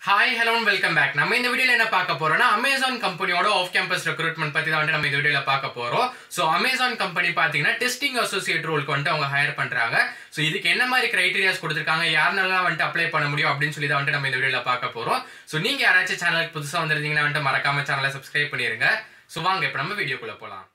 hi hello welcome back நம்ம இந்த வீடியோல என்ன பார்க்க போறோம்னா அமேசான் கம்பெனியோட ஆஃப் கேம்பஸ் ரெக்ரூட்மெண்ட் பத்தி தான் வந்து நம்ம இந்த வீடியோல பார்க்க போறோம் ஸோ அமேசான் கம்பெனி பாத்தீங்கன்னா டெஸ்டிங் அசோசியேட் ரோலுக்கு வந்துட்டு அவங்க ஹையர் பண்றாங்க ஸோ இதுக்கு என்ன மாதிரி கிரைட்டீரியாஸ் கொடுத்துருக்காங்க யாருனாலாம் வந்துட்டு அப்ளை பண்ண முடியும் அப்படின்னு சொல்லி தான் வந்துட்டு நம்ம இந்த வீடியோல பார்க்க போறோம் ஸோ நீங்க யாராச்சும் சேனலுக்கு புதுசா வந்திருந்தீங்கன்னா வந்துட்டு மறக்காம சேனலை சப்ஸ்கிரைப் பண்ணிருங்க ஸோ வாங்க இப்போ நம்ம வீடியோக்குள்ள போலாம்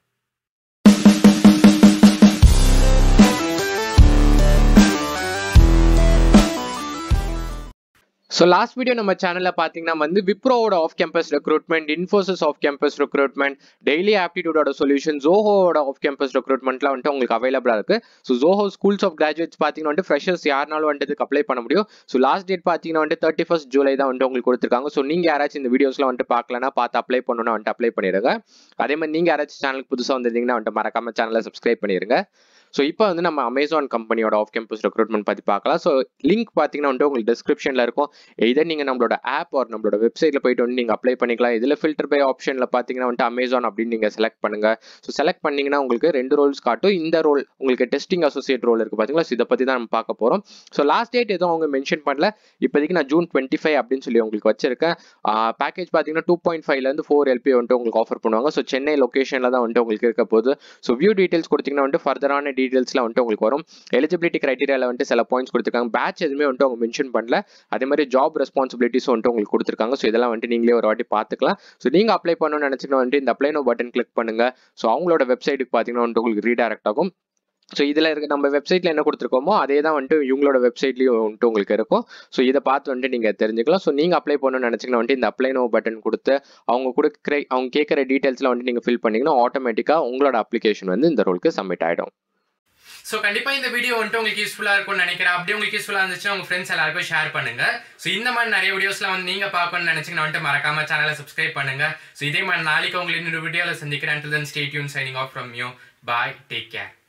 ஸோ லாஸ்ட் வீடியோ நம்ம சேனலில் பார்த்தீங்கன்னா வந்து விப்ரோவோட off campus recruitment Infosys off campus recruitment daily ஆப்டிடியூடோட சொல்யூஷன் ஜோஹோட ஆஃப் கேம்பஸ் ரெக்ரூட்மெண்ட்லாம் வந்துட்டு உங்களுக்கு அவைலபிளாக இருக்கு so Zoho schools of graduates பார்த்தீங்கன்னா வந்து ஃப்ரெஷர்ஸ் யாருனாலும் வந்துட்டு இதுக்கு அப்ளை பண்ண முடியும் ஸோ லாஸ்ட் டேட் பார்த்தீங்கன்னா வந்து தேர்ட்டி ஃபஸ்ட் ஜூலை தான் வந்துட்டு உங்களுக்கு கொடுத்துருக்காங்க ஸோ நீங்கள் யாராச்சும் இந்த வீடியோஸ்லாம் வந்துட்டு பார்க்கலனா பார்த்து அப்ளை பண்ணணும்னா வந்துட்டு அப்ளை பண்ணிடுங்க அதே மாதிரி நீங்கள் யாராச்சும் சேனலுக்கு புதுசாக வந்திருந்தீங்கன்னா வந்துட்டு மறக்காம சேனலை சப்ஸ்கிரைப் பண்ணிடுங்க ஸோ இப்போ வந்து நம்ம அமேசான் கம்பெனியோட ஆஃப் கேம்பஸ் ரெக்ரூட்மெண்ட் பற்றி பார்க்கலாம் ஸோ லிங்க் பார்த்தீங்கன்னா வந்துட்டு உங்களுக்கு டிஸ்கிரிப்ஷனில் இருக்கும் இதே நீங்கள் நம்மளோட ஆப் ஒரு நம்மளோட வெப்சைட்டில் போயிட்டு வந்து நீங்கள் அப்ளை பண்ணிக்கலாம் இதில் ஃபில்டர் பை ஆப்ஷனில் பார்த்தீங்கன்னா வந்துட்டு அமேசான் அப்படின்னு நீங்கள் செலக்ட் பண்ணுங்கள் ஸோ செலக்ட் பண்ணிங்கன்னா உங்களுக்கு ரெண்டு ரோல்ஸ் காட்டும் இந்த ரோல் உங்களுக்கு டெஸ்டிங் அசோசியேட் ரோல் இருக்குது பார்த்தீங்களா ஸோ இதை பற்றி தான் நம்ம பார்க்க போகிறோம் ஸோ லாஸ்ட் டேட் எதுவும் அவங்க மென்ஷன் பண்ணல இப்போதைக்கு நான் ஜூன் டுவெண்ட்டி ஃபைவ் அப்படின்னு சொல்லி உங்களுக்கு வச்சிருக்கேன் பேக்கேஜ் பார்த்தீங்கன்னா டூ பாயிண்ட் ஃபைவ்லேருந்து ஃபோர் எல்பி வந்துட்டு உங்களுக்கு ஆஃபர் பண்ணுவாங்க ஸோ சென்னை லொக்கேஷனில் தான் வந்துட்டு உங்களுக்கு இருக்க போகுது ஸோ வியூ டீட்டெயில்ஸ் கொடுத்தீங்கன்னா வந்துட்டு ஃபர்தரான டீட்டெயில்ஸ்லாம் வந்துட்டு உங்களுக்கு வரும் எலிஜிபிலிட்டி கிரைட்டீரியாவில் வந்துட்டு சில பாயிண்ட்ஸ் கொடுத்துருக்காங்க பேட்ச் எதுவுமே வந்துட்டு அவங்க மென்ஷன் பண்ணல அதே மாதிரி ஜாப் ரெஸ்பான்சிபிலிட்டிஸ் வந்துட்டு உங்களுக்கு கொடுத்துருக்காங்க ஸோ இதெல்லாம் வந்துட்டு நீங்களே ஒரு வாட்டி பார்த்துக்கலாம் ஸோ நீங்கள் அப்ளை பண்ணணும்னு நினச்சிங்கன்னா வந்துட்டு இந்த அப்ளை நோ பட்டன் கிளிக் பண்ணுங்க ஸோ அவங்களோட வெப்சைட்டுக்கு பார்த்தீங்கன்னா வந்துட்டு உங்களுக்கு ரீடைரக்ட் ஆகும் ஸோ இதில் இருக்க நம்ம வெப்சைட்டில் என்ன கொடுத்துருக்கோமோ அதே தான் வந்துட்டு இவங்களோட வெப்சைட்லேயும் வந்துட்டு உங்களுக்கு இருக்கும் ஸோ இதை பார்த்து வந்துட்டு நீங்கள் தெரிஞ்சுக்கலாம் ஸோ நீங்கள் அப்ளை பண்ணணும்னு நினச்சிங்கன்னா வந்துட்டு இந்த அப்ளை நோ பட்டன் கொடுத்து அவங்க கொடுக்குற அவங்க கேட்குற டீட்டெயில்ஸ்லாம் வந்துட்டு நீங்கள் ஃபில் பண்ணிங்கன்னா ஆட்டோமேட்டிக்காக உங்களோட அப்ளிகேஷன் வந்து இந்த ரோலுக்கு சப்மிட் ஆகிடும் ஸோ கண்டிப்பாக இந்த வீடியோ வந்துட்டு உங்களுக்கு யூஸ்ஃபுல்லாக இருக்கும்னு நினைக்கிறேன் அப்படியே உங்களுக்கு யூஸ்ஃபுல்லாக இருந்துச்சுன்னா உங்கள் ஃப்ரெண்ட்ஸ் எல்லாருக்கும் ஷேர் பண்ணுங்க ஸோ இந்த மாதிரி நிறைய வீடியோஸ்லாம் வந்து நீங்கள் பார்க்கணும்னு நினச்சிங்கன்னா வந்துட்டு மறக்காம சேனலை சப்ஸ்கிரைப் பண்ணுங்க ஸோ இதே மாதிரி நாளைக்கு உங்களுக்கு இன்னொரு வீடியோவில் சந்திக்கிறேன் until then stay tuned signing off from you bye take care